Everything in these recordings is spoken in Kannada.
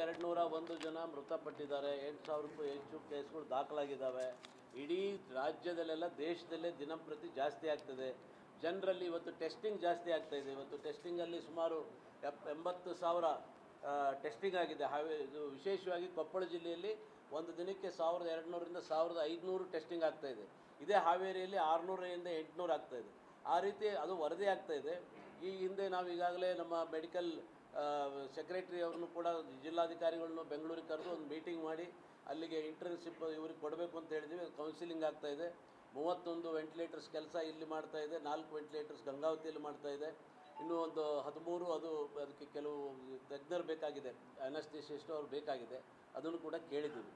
ಎರಡು ನೂರ ಒಂದು ಜನ ಮೃತಪಟ್ಟಿದ್ದಾರೆ ಎಂಟು ಸಾವಿರಕ್ಕೂ ಹೆಚ್ಚು ಕೇಸ್ಗಳು ದಾಖಲಾಗಿದ್ದಾವೆ ಇಡೀ ರಾಜ್ಯದಲ್ಲೆಲ್ಲ ದೇಶದಲ್ಲೇ ದಿನಂಪ್ರತಿ ಜಾಸ್ತಿ ಆಗ್ತದೆ ಜನರಲ್ಲಿ ಇವತ್ತು ಟೆಸ್ಟಿಂಗ್ ಜಾಸ್ತಿ ಆಗ್ತಾ ಇದೆ ಇವತ್ತು ಟೆಸ್ಟಿಂಗಲ್ಲಿ ಸುಮಾರು ಎಪ್ ಎಂಬತ್ತು ಸಾವಿರ ಟೆಸ್ಟಿಂಗ್ ಆಗಿದೆ ಹಾವೇ ಇದು ವಿಶೇಷವಾಗಿ ಕೊಪ್ಪಳ ಜಿಲ್ಲೆಯಲ್ಲಿ ಒಂದು ದಿನಕ್ಕೆ ಸಾವಿರದ ಎರಡು ನೂರರಿಂದ ಸಾವಿರದ ಐದುನೂರು ಟೆಸ್ಟಿಂಗ್ ಆಗ್ತಾ ಇದೆ ಇದೇ ಹಾವೇರಿಯಲ್ಲಿ ಆರುನೂರರಿಂದ ಎಂಟುನೂರು ಆಗ್ತಾ ಇದೆ ಆ ರೀತಿ ಅದು ವರದಿ ಆಗ್ತಾ ಇದೆ ಈ ಹಿಂದೆ ನಾವು ಈಗಾಗಲೇ ನಮ್ಮ ಮೆಡಿಕಲ್ ಸೆಕ್ರೆಟರಿ ಅವ್ರನ್ನು ಕೂಡ ಜಿಲ್ಲಾಧಿಕಾರಿಗಳನ್ನು ಬೆಂಗಳೂರಿಗೆ ಕರೆದು ಒಂದು ಮೀಟಿಂಗ್ ಮಾಡಿ ಅಲ್ಲಿಗೆ ಇಂಟರ್ನ್ಶಿಪ್ ಇವ್ರಿಗೆ ಕೊಡಬೇಕು ಅಂತ ಹೇಳಿದ್ವಿ ಕೌನ್ಸಿಲಿಂಗ್ ಆಗ್ತಾ ಇದೆ ಮೂವತ್ತೊಂದು ವೆಂಟಿಲೇಟರ್ಸ್ ಕೆಲಸ ಇಲ್ಲಿ ಮಾಡ್ತಾ ಇದೆ ನಾಲ್ಕು ವೆಂಟಿಲೇಟರ್ಸ್ ಗಂಗಾವತಿಯಲ್ಲಿ ಮಾಡ್ತಾ ಇದೆ ಇನ್ನೂ ಒಂದು ಹದಿಮೂರು ಅದು ಅದಕ್ಕೆ ಕೆಲವು ತಜ್ಞರು ಬೇಕಾಗಿದೆ ಅನಸ್ತಿಸಿಸ್ಟ್ ಅವ್ರು ಬೇಕಾಗಿದೆ ಅದನ್ನು ಕೂಡ ಕೇಳಿದ್ದೀವಿ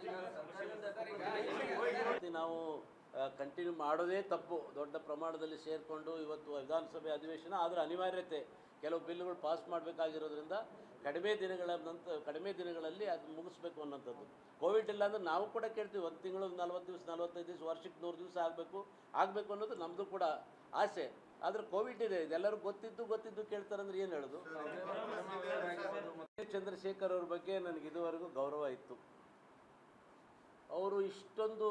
ಮತ್ತೆ ನಾವು ಕಂಟಿನ್ಯೂ ಮಾಡೋದೇ ತಪ್ಪು ದೊಡ್ಡ ಪ್ರಮಾಣದಲ್ಲಿ ಸೇರಿಕೊಂಡು ಇವತ್ತು ವಿಧಾನಸಭೆ ಅಧಿವೇಶನ ಆದರೆ ಅನಿವಾರ್ಯತೆ ಕೆಲವು ಬಿಲ್ಗಳು ಪಾಸ್ ಮಾಡಬೇಕಾಗಿರೋದ್ರಿಂದ ಕಡಿಮೆ ದಿನಗಳ ನಂತರ ಕಡಿಮೆ ದಿನಗಳಲ್ಲಿ ಅದು ಮುಗಿಸ್ಬೇಕು ಅನ್ನೋಂಥದ್ದು ಕೋವಿಡ್ ಇಲ್ಲ ಅಂದ್ರೆ ನಾವು ಕೂಡ ಕೇಳ್ತೀವಿ ಒಂದು ತಿಂಗಳು ನಲ್ವತ್ತು ದಿವಸ ನಲ್ವತ್ತೈದು ದಿವಸ ವರ್ಷಕ್ಕೆ ನೂರು ದಿವಸ ಆಗಬೇಕು ಆಗಬೇಕು ಅನ್ನೋದು ನಮ್ಮದು ಕೂಡ ಆಸೆ ಆದರೆ ಕೋವಿಡ್ ಇದೆ ಇದೆಲ್ಲರೂ ಗೊತ್ತಿದ್ದು ಗೊತ್ತಿದ್ದು ಕೇಳ್ತಾರೆ ಅಂದ್ರೆ ಏನು ಹೇಳೋದು ಚಂದ್ರಶೇಖರ್ ಅವ್ರ ಬಗ್ಗೆ ನನಗೆ ಇದುವರೆಗೂ ಗೌರವ ಇತ್ತು ಅವರು ಇಷ್ಟೊಂದು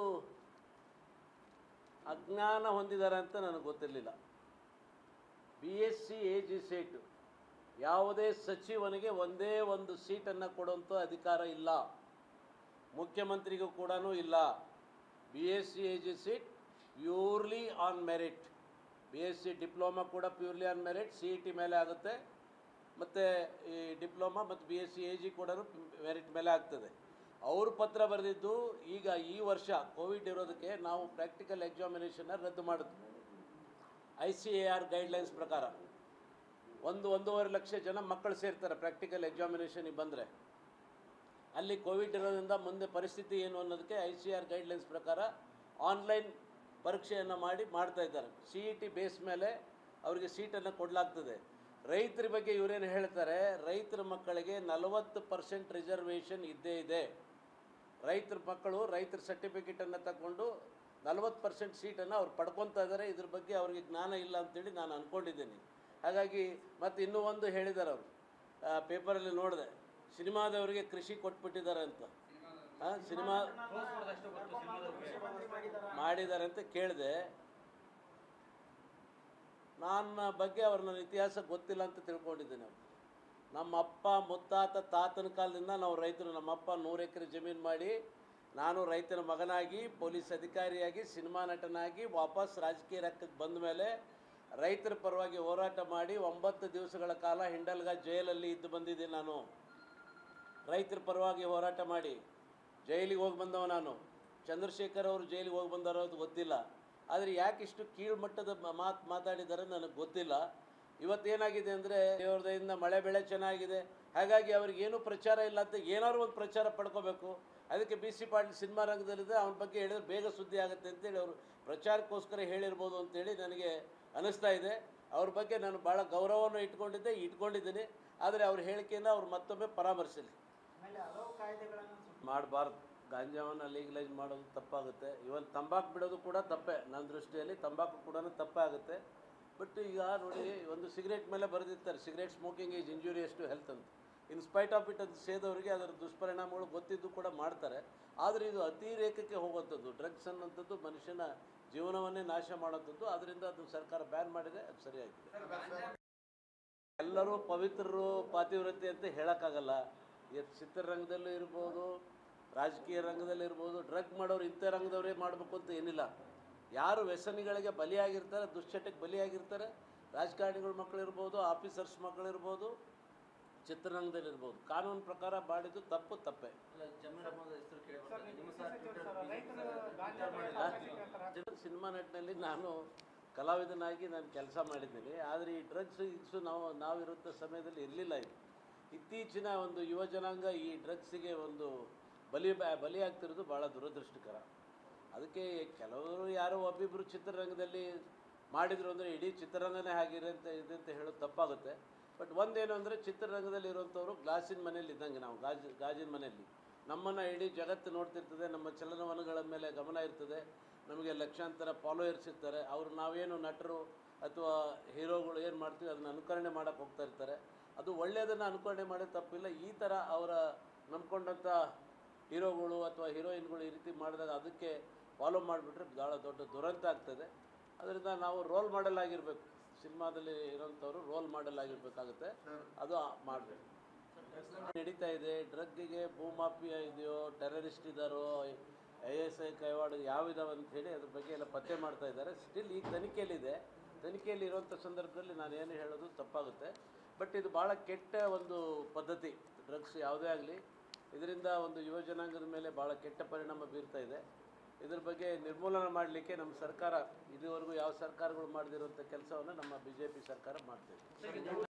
ಅಜ್ಞಾನ ಹೊಂದಿದ್ದಾರೆ ಅಂತ ನನಗೆ ಗೊತ್ತಿರಲಿಲ್ಲ B S C A G seat ಯಾವುದೇ ಸಚಿವನಿಗೆ ಒಂದೇ ಒಂದು ಸೀಟನ್ನು ಕೊಡುವಂಥ ಅಧಿಕಾರ ಇಲ್ಲ ಮುಖ್ಯಮಂತ್ರಿಗೂ ಕೂಡ ಇಲ್ಲ B S C A G seat purely on merit B S C diploma ಕೂಡ purely on merit C E T ಮೇಲೆ ಆಗುತ್ತೆ ಮತ್ತು ಈ ಡಿಪ್ಲೊಮಾ ಮತ್ತು B S C A G ಕೂಡ ಮೆರಿಟ್ ಮೇಲೆ ಆಗ್ತದೆ ಅವರು ಪತ್ರ ಬರೆದಿದ್ದು ಈಗ ಈ ವರ್ಷ ಕೋವಿಡ್ ಇರೋದಕ್ಕೆ ನಾವು ಪ್ರಾಕ್ಟಿಕಲ್ ಎಕ್ಸಾಮಿನೇಷನ್ನ ರದ್ದು ಮಾಡಿದ್ವಿ I C A R guidelines ಪ್ರಕಾರ ಒಂದು ಒಂದೂವರೆ ಲಕ್ಷ ಜನ ಮಕ್ಕಳು ಸೇರ್ತಾರೆ ಪ್ರಾಕ್ಟಿಕಲ್ ಎಕ್ಸಾಮಿನೇಷನಿಗೆ ಬಂದರೆ ಅಲ್ಲಿ ಕೋವಿಡ್ ಇರೋದ್ರಿಂದ ಮುಂದೆ ಪರಿಸ್ಥಿತಿ ಏನು ಅನ್ನೋದಕ್ಕೆ ಐ ಸಿ ಆರ್ ಗೈಡ್ಲೈನ್ಸ್ ಪ್ರಕಾರ ಆನ್ಲೈನ್ ಪರೀಕ್ಷೆಯನ್ನು ಮಾಡಿ ಮಾಡ್ತಾ ಇದ್ದಾರೆ ಸಿ ಇ ಟಿ ಬೇಸ್ ಮೇಲೆ ಅವರಿಗೆ ಸೀಟನ್ನು ಕೊಡಲಾಗ್ತದೆ ರೈತರ ಬಗ್ಗೆ ಇವರೇನು ಹೇಳ್ತಾರೆ ರೈತರ ಮಕ್ಕಳಿಗೆ ನಲವತ್ತು ಪರ್ಸೆಂಟ್ ರಿಸರ್ವೇಷನ್ ಇದ್ದೇ ಇದೆ ರೈತರ ಮಕ್ಕಳು ರೈತರ ಸರ್ಟಿಫಿಕೇಟನ್ನು ತಗೊಂಡು ನಲವತ್ತು ಪರ್ಸೆಂಟ್ ಸೀಟನ್ನು ಅವ್ರು ಪಡ್ಕೊತಾ ಇದ್ದಾರೆ ಇದ್ರ ಬಗ್ಗೆ ಅವ್ರಿಗೆ ಜ್ಞಾನ ಇಲ್ಲ ಅಂತೇಳಿ ನಾನು ಅಂದ್ಕೊಂಡಿದ್ದೀನಿ ಹಾಗಾಗಿ ಮತ್ತು ಇನ್ನೂ ಒಂದು ಹೇಳಿದ್ದಾರೆ ಅವರು ಪೇಪರಲ್ಲಿ ನೋಡಿದೆ ಸಿನಿಮಾದವರಿಗೆ ಕೃಷಿ ಕೊಟ್ಬಿಟ್ಟಿದ್ದಾರೆ ಅಂತ ಆ, ಸಿನಿಮಾ ಮಾಡಿದ್ದಾರೆ ಅಂತ ಕೇಳಿದೆ ನನ್ನ ಬಗ್ಗೆ ಅವ್ರ ನನ್ನ ಇತಿಹಾಸ ಗೊತ್ತಿಲ್ಲ ಅಂತ ತಿಳ್ಕೊಂಡಿದ್ದೇನೆ ಅವ್ರು ನಮ್ಮ ಅಪ್ಪ ಮುತ್ತಾತ ತಾತನ ಕಾಲದಿಂದ ನಾವು ರೈತರು ನಮ್ಮ ಅಪ್ಪ ನೂರು ಎಕರೆ ಜಮೀನು ಮಾಡಿ ನಾನು ರೈತನ ಮಗನಾಗಿ ಪೊಲೀಸ್ ಅಧಿಕಾರಿಯಾಗಿ ಸಿನಿಮಾ ನಟನಾಗಿ ವಾಪಸ್ ರಾಜಕೀಯ ರಂಗಕ್ಕೆ ಬಂದ ಮೇಲೆ ರೈತರ ಪರವಾಗಿ ಹೋರಾಟ ಮಾಡಿ ಒಂಬತ್ತು ದಿವಸಗಳ ಕಾಲ ಹಿಂಡಲ್ಗ ಜೈಲಲ್ಲಿ ಇದ್ದು ಬಂದಿದ್ದೀನಿ ನಾನು ರೈತರ ಪರವಾಗಿ ಹೋರಾಟ ಮಾಡಿ ಜೈಲಿಗೆ ಹೋಗಿ ಬಂದವ ನಾನು ಚಂದ್ರಶೇಖರ್ ಅವರು ಜೈಲಿಗೆ ಹೋಗಿ ಬಂದಾರೋ ಅದು ಗೊತ್ತಿಲ್ಲ ಆದರೆ ಯಾಕೆ ಇಷ್ಟು ಕೀಳ್ಮಟ್ಟದ ಮಾತು ಮಾತಾಡಿದ್ದಾರೆ ನನಗೆ ಗೊತ್ತಿಲ್ಲ ಇವತ್ತೇನಾಗಿದೆ ಅಂದರೆ ದೇವ್ರದಿಂದ ಮಳೆ ಬೆಳೆ ಚೆನ್ನಾಗಿದೆ ಹಾಗಾಗಿ ಅವ್ರಿಗೆ ಏನೂ ಪ್ರಚಾರ ಇಲ್ಲ ಅಂತ ಏನಾದ್ರು ಒಂದು ಪ್ರಚಾರ ಪಡ್ಕೋಬೇಕು ಅದಕ್ಕೆ ಬಿ ಸಿ ಪಾಟೀಲ್ ಸಿನಿಮಾ ರಂಗದಲ್ಲಿದೆ ಅವನ ಬಗ್ಗೆ ಹೇಳಿದ್ರೆ ಬೇಗ ಸುದ್ದಿ ಆಗುತ್ತೆ ಅಂತೇಳಿ ಅವರು ಪ್ರಚಾರಕ್ಕೋಸ್ಕರ ಹೇಳಿರ್ಬೋದು ಅಂತೇಳಿ ನನಗೆ ಅನ್ನಿಸ್ತಾ ಇದೆ ಅವ್ರ ಬಗ್ಗೆ ನಾನು ಭಾಳ ಗೌರವವನ್ನು ಇಟ್ಕೊಂಡಿದ್ದೆ ಇಟ್ಕೊಂಡಿದ್ದೀನಿ ಆದರೆ ಅವ್ರ ಹೇಳಿಕೆಯನ್ನು ಅವ್ರು ಮತ್ತೊಮ್ಮೆ ಪರಾಮರ್ಶಿಸಲಿ ಆಮೇಲೆ ಹಲವು ಕಾಯ್ದೆಗಳನ್ನು ಮಾಡಬಾರ್ದು ಗಾಂಜಾವನ್ನು ಲೀಗಲೈಸ್ ಮಾಡೋದು ತಪ್ಪಾಗುತ್ತೆ ಇವನ್ ತಂಬಾಕು ಬಿಡೋದು ಕೂಡ ತಪ್ಪೇ ನನ್ನ ದೃಷ್ಟಿಯಲ್ಲಿ ತಂಬಾಕು ಕೂಡ ತಪ್ಪೇ ಆಗುತ್ತೆ ಬಟ್ ಈಗ ನೋಡಿ ಒಂದು ಸಿಗರೇಟ್ ಮೇಲೆ ಬರೆದಿರ್ತಾರೆ cigarette smoking is injurious to health ಅಂತ ಇನ್ ಸ್ಪೈಟ್ ಆಫ್ ಇಟ್ ಅದು ಸೇದವರಿಗೆ ಅದರ ದುಷ್ಪರಿಣಾಮಗಳು ಗೊತ್ತಿದ್ದು ಕೂಡ ಮಾಡ್ತಾರೆ ಆದರೆ ಇದು ಅತಿರೇಕಕ್ಕೆ ಹೋಗುವಂಥದ್ದು ಡ್ರಗ್ಸ್ ಅನ್ನೋಂಥದ್ದು ಮನುಷ್ಯನ ಜೀವನವನ್ನೇ ನಾಶ ಮಾಡೋಂಥದ್ದು ಅದರಿಂದ ಅದು ಸರ್ಕಾರ ಬ್ಯಾನ್ ಮಾಡಿದೆ ಅದು ಸರಿಯಾಗಿದೆ ಎಲ್ಲರೂ ಪವಿತ್ರರು ಪಾತಿವ್ರತೆ ಅಂತ ಹೇಳೋಕ್ಕಾಗಲ್ಲ ಎತ್ ಚಿತ್ರರಂಗದಲ್ಲೂ ಇರ್ಬೋದು ರಾಜಕೀಯ ರಂಗದಲ್ಲಿ ಇರ್ಬೋದು ಡ್ರಗ್ ಮಾಡೋರು ಇಂಥ ರಂಗದವರೇ ಮಾಡಬೇಕು ಅಂತ ಏನಿಲ್ಲ ಯಾರು ವ್ಯಸನಿಗಳಿಗೆ ಬಲಿಯಾಗಿರ್ತಾರೆ ದುಶ್ಚಟಕ್ಕೆ ಬಲಿಯಾಗಿರ್ತಾರೆ ರಾಜಕಾರಣಿಗಳ ಮಕ್ಕಳು ಇರ್ಬೋದು ಆಫೀಸರ್ಸ್ ಮಕ್ಕಳು ಇರ್ಬೋದು ಚಿತ್ರರಂಗದಲ್ಲಿ ಇರ್ಬೋದು ಕಾನೂನು ಪ್ರಕಾರ ಮಾಡಿದ್ದು ತಪ್ಪು ತಪ್ಪೇ ಸಿನಿಮಾ ನಟಿನಲ್ಲಿ ನಾನು ಕಲಾವಿದನಾಗಿ ನಾನು ಕೆಲಸ ಮಾಡಿದ್ದೀನಿ ಆದರೆ ಈ ಡ್ರಗ್ಸ್ ಗಿಗ್ಸು ನಾವು ನಾವಿರುವಂಥ ಸಮಯದಲ್ಲಿ ಇರಲಿಲ್ಲ ಇದು ಇತ್ತೀಚಿನ ಒಂದು ಯುವ ಜನಾಂಗ ಈ ಡ್ರಗ್ಸಿಗೆ ಒಂದು ಬಲಿ ಬಲಿಯಾಗ್ತಿರೋದು ಭಾಳ ದುರದೃಷ್ಟಕರ ಅದಕ್ಕೆ ಕೆಲವರು ಯಾರೋ ಒಬ್ಬಿಬ್ಬರು ಚಿತ್ರರಂಗದಲ್ಲಿ ಮಾಡಿದ್ರು ಅಂದರೆ ಇಡೀ ಚಿತ್ರರಂಗನೇ ಆಗಿರೆ ಅಂತ ಇದೆ ಅಂತ ಹೇಳೋದು ತಪ್ಪಾಗುತ್ತೆ ಬಟ್ ಒಂದೇನು ಅಂದರೆ ಚಿತ್ರರಂಗದಲ್ಲಿ ಇರುವಂಥವ್ರು ಗ್ಲಾಸಿನ ಮನೇಲಿ ಇದ್ದಂಗೆ ನಾವು ಗಾಜು ಗಾಜಿನ ಮನೆಯಲ್ಲಿ ನಮ್ಮನ್ನು ಇಡೀ ಜಗತ್ತು ನೋಡ್ತಿರ್ತದೆ ನಮ್ಮ ಚಲನವಲನಗಳ ಮೇಲೆ ಗಮನ ಇರ್ತದೆ ನಮಗೆ ಲಕ್ಷಾಂತರ ಫಾಲೋಯರ್ಸ್ ಇರ್ತಾರೆ ಅವರು ನಾವೇನು ನಟರು ಅಥವಾ ಹೀರೋಗಳು ಏನು ಮಾಡ್ತೀವಿ ಅದನ್ನ ಅನುಕರಣೆ ಮಾಡೋಕ್ಕೆ ಹೋಗ್ತಾ ಇರ್ತಾರೆ ಅದು ಒಳ್ಳೆಯದನ್ನು ಅನುಕರಣೆ ಮಾಡಿ ತಪ್ಪಿಲ್ಲ ಈ ಥರ ಅವರ ನಂಬ್ಕೊಂಡಂಥ ಹೀರೋಗಳು ಅಥವಾ ಹೀರೋಯಿನ್ಗಳು ಈ ರೀತಿ ಮಾಡಿದಾಗ ಅದಕ್ಕೆ ಫಾಲೋ ಮಾಡಿಬಿಟ್ರೆ ಭಾಳ ದೊಡ್ಡ ದುರಂತ ಆಗ್ತದೆ ಅದರಿಂದ ನಾವು ರೋಲ್ ಮಾಡೆಲ್ ಆಗಿರಬೇಕು ಸಿನಿಮಾದಲ್ಲಿ ಇರೋಂಥವ್ರು ರೋಲ್ ಮಾಡೆಲ್ ಆಗಿರಬೇಕಾಗುತ್ತೆ ಅದು ಮಾಡಬೇಕು ನಡೀತಾ ಇದೆ ಡ್ರಗ್ಗಿಗೆ ಭೂಮಾಫಿಯಾ ಇದೆಯೋ ಟೆರರಿಸ್ಟ್ ಇದ್ದಾರೋ ಐ ಎಸ್ ಐ ಕೈವಾಡ ಯಾವಿದಾವೆ ಅಂತ ಹೇಳಿ ಅದ್ರ ಬಗ್ಗೆ ಎಲ್ಲ ಪತ್ತೆ ಮಾಡ್ತಾ ಇದ್ದಾರೆ ಸ್ಟಿಲ್ ಈಗ ತನಿಖೆಯಲ್ಲಿದೆ ತನಿಖೆಯಲ್ಲಿ ಇರುವಂಥ ಸಂದರ್ಭದಲ್ಲಿ ನಾನು ಏನು ಹೇಳೋದು ತಪ್ಪಾಗುತ್ತೆ ಬಟ್ ಇದು ಭಾಳ ಕೆಟ್ಟ ಒಂದು ಪದ್ಧತಿ ಡ್ರಗ್ಸ್ ಯಾವುದೇ ಆಗಲಿ ಇದರಿಂದ ಒಂದು ಯುವ ಜನಾಂಗದ ಮೇಲೆ ಭಾಳ ಕೆಟ್ಟ ಪರಿಣಾಮ ಬೀರ್ತಾ ಇದೆ ಇದ್ರ ಬಗ್ಗೆ ನಿರ್ಮೂಲನೆ ಮಾಡಲಿಕ್ಕೆ ನಮ್ಮ ಸರ್ಕಾರ ಇದುವರೆಗೂ ಯಾವ ಸರ್ಕಾರಗಳು ಮಾಡದಿರುವಂಥ ಕೆಲಸವನ್ನು ನಮ್ಮ ಬಿ ಜೆ ಪಿ ಸರ್ಕಾರ ಮಾಡ್ತಿದೆ